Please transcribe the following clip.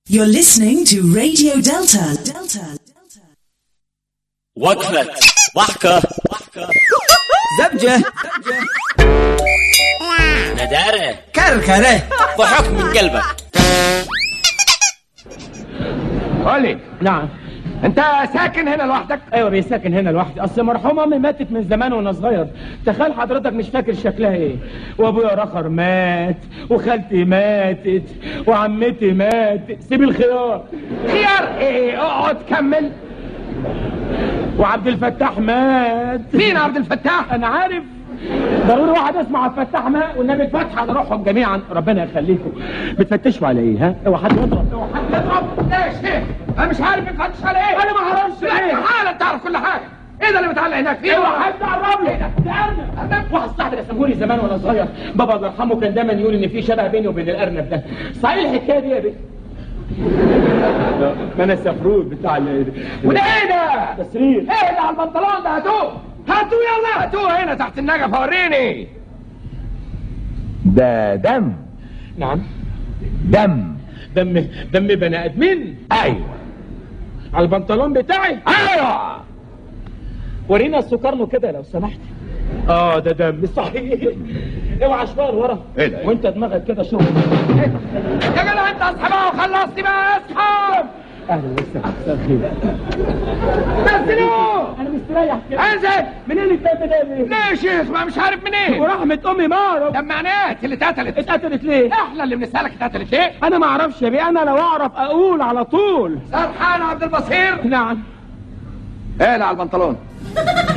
You're listening to Radio Delta. Delta. وقفة ضحكة زبجة ندارة كركرة ضحك من قلبك قولي نعم انت ساكن هنا لوحدك ايوه بيساكن هنا لوحدي اصل مرحوم امي ماتت من زمان وانا صغير تخيل حضرتك مش فاكر شكلها ايه وابويا رخر مات وخالتي ماتت وعمتي ماتت سيب الخيار خيار ايه اقعد كمل وعبد الفتاح مات مين عبد الفتاح انا عارف ضروري واحد اسمه عبد الفتاح مات والنبي فتح على روحهم جميعا ربنا يخليكم بتفتشوا على ايه ها اوعى حد يضرب اوعى حد يضرب ليش ايه انا مش عارف بتفتش على ايه انا ما اعرفش لا ايه حالا تعرف كل حاجه ايه ده اللي متعلق هناك فيه اوعى حد يقرب لي ده ارنب واحد صاحبي رسمهولي زمان وانا صغير بابا الله يرحمه كان دايما يقول ان في شبه بيني وبين الارنب ده صحيح الحكايه دي يا بيه ما انا السفرود بتاع ال وده ايه ده ده سرير ايه اللي على البنطلون ده هاتوه هاتوه يلا هاتوه هنا تحت النجف وريني ده دم نعم دم دم دم بني ادمين ايوه على البنطلون بتاعي ايوه ورينا السكرنو كده لو سمحت اه ده دم صحيح اوعى شويه لورا إيه ده؟ وانت دماغك كده شوف يا جدع انت اصحى بقى وخلصني بقى اصحى اهلا وسهلا مساء الخير نزلوه انا مستريح كده انزل منين الكلام ده ليه؟ ليه يا شيخ ما مش عارف منين ورحمة امي ما اعرف لما عنات اللي اتقتلت اتقتلت ليه؟ احنا اللي بنسالك اتقتلت ليه انا ما اعرفش يا بيه انا لو اعرف اقول على طول سرحان عبد البصير نعم ايه اللي على البنطلون